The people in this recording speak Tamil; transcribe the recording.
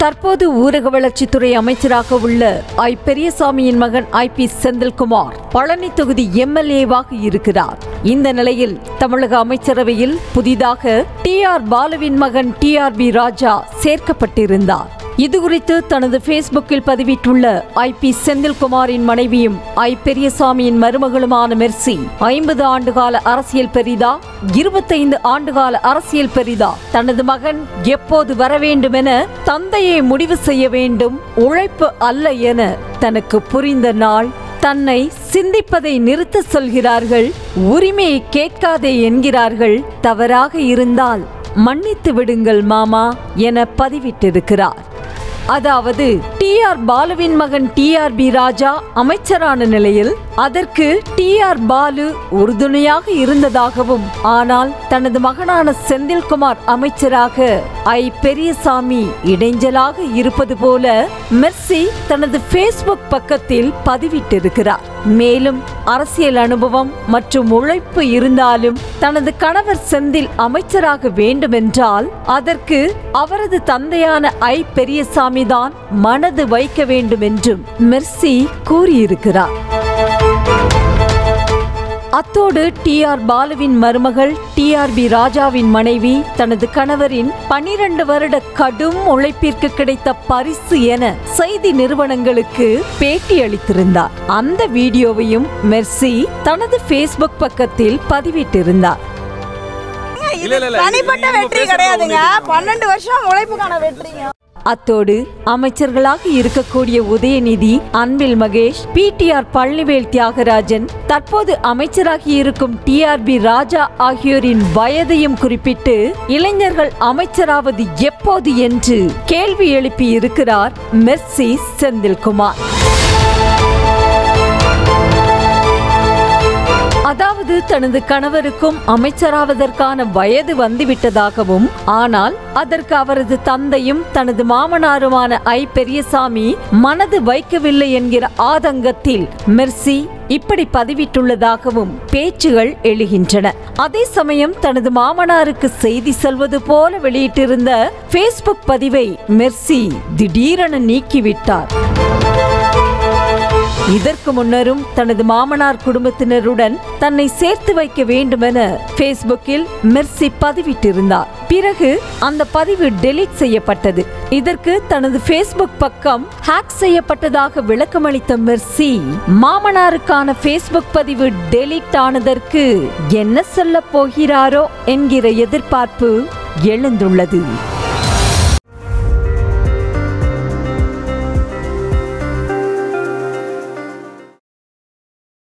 தற்போது ஊரக வளர்ச்சித்துறை அமைச்சராக உள்ள ஐ பெரியசாமியின் மகன் ஐ பி செந்தில்குமார் பழனி தொகுதி எம்எல்ஏவாக இருக்கிறார் இந்த நிலையில் தமிழக அமைச்சரவையில் புதிதாக டி ஆர் பாலுவின் மகன் டி ஆர் பி ராஜா சேர்க்கப்பட்டிருந்தார் இதுகுறித்து தனது ஃபேஸ்புக்கில் பதிவிட்டுள்ள ஐ பி செந்தில்குமாரின் மனைவியும் ஐ பெரியசாமியின் மருமகளுமான மெர்சி ஐம்பது ஆண்டுகால அரசியல் பெரிதா இருபத்தைந்து ஆண்டுகால அரசியல் பெரிதா தனது மகன் எப்போது வர வேண்டும் என தந்தையை முடிவு செய்ய வேண்டும் உழைப்பு அல்ல என தனக்கு புரிந்த நாள் தன்னை சிந்திப்பதை நிறுத்த சொல்கிறார்கள் உரிமையை கேட்காதே என்கிறார்கள் தவறாக இருந்தால் மன்னித்து விடுங்கள் மாமா என பதிவிட்டிருக்கிறார் அதாவது டி ஆர் பாலுவின் மகன் டி ஆர் பி ராஜா அமைச்சரான நிலையில் அதற்கு டி ஆர் பாலு உறுதுணையாக இருந்ததாகவும் ஆனால் தனது மகனான செந்தில்குமார் அமைச்சராக ஐ பெரியசாமி இடைஞ்சலாக இருப்பது போல மெர்சி தனது ஃபேஸ்புக் பக்கத்தில் பதிவிட்டிருக்கிறார் மேலும் அரசியல் அனுபவம் மற்றும் உழைப்பு இருந்தாலும் தனது கணவர் செந்தில் அமைச்சராக வேண்டுமென்றால் அதற்கு அவரது தந்தையான ஐ பெரியசாமி தான் மனது வைக்க வேண்டும் என்றும் மெர்சி கூறியிருக்கிறார் அத்தோடு டி ஆர் பாலுவின் மருமகள் டி ஆர் பி ராஜாவின் மனைவி தனது கணவரின் பனிரெண்டு வருட கடும் உழைப்பிற்கு கிடைத்த பரிசு என செய்தி நிறுவனங்களுக்கு பேட்டி அளித்திருந்தார் அந்த வீடியோவையும் மெர்சி தனது ஃபேஸ்புக் பக்கத்தில் பதிவிட்டிருந்தார் இல்ல, இல்ல, இல்ல. தனிப்பட்ட இது- இது வெற்றி பேசுறது கிடையாதுங்க உங்களுக்கு பன்னெண்டு வருஷம் உழைப்புக்கான வெற்றிங்க அத்தோடு அமைச்சர்களாக இருக்கக்கூடிய உதயநிதி அன்பில் மகேஷ் பிடிஆர் பழனிவேல் தியாகராஜன் தற்போது அமைச்சராகி இருக்கும் டிஆர்பி ராஜா ஆகியோரின் வயதையும் குறிப்பிட்டு இளைஞர்கள் அமைச்சராவது எப்போது என்று கேள்வி எழுப்பி இருக்கிறார் மெர்சி செந்தில்குமார் அதாவது தனது கணவருக்கும் அமைச்சராவதற்கான வயது வந்துவிட்டதாகவும் ஆனால் அதற்கு அவரது தந்தையும் தனது மாமனாருமான ஐ பெரியசாமி மனது வைக்கவில்லை என்கிற ஆதங்கத்தில் மெர்சி இப்படி பதிவிட்டுள்ளதாகவும் பேச்சுகள் எழுகின்றன அதே சமயம் தனது மாமனாருக்கு செய்தி செல்வது போல வெளியிட்டிருந்த ஃபேஸ்புக் பதிவை மெர்சி திடீரென நீக்கிவிட்டார் இதற்கு முன்னரும் தனது மாமனார் குடும்பத்தினருடன் தன்னை சேர்த்து வைக்க வேண்டுமென ஃபேஸ்புக்கில் மெர்சி பதிவிட்டிருந்தார் பிறகு அந்த பதிவு டெலீட் செய்யப்பட்டது இதற்கு தனது ஃபேஸ்புக் பக்கம் ஹேக் செய்யப்பட்டதாக விளக்கமளித்த மெர்சி மாமனாருக்கான ஃபேஸ்புக் பதிவு டெலீட் ஆனதற்கு என்ன சொல்ல போகிறாரோ என்கிற எதிர்பார்ப்பு எழுந்துள்ளது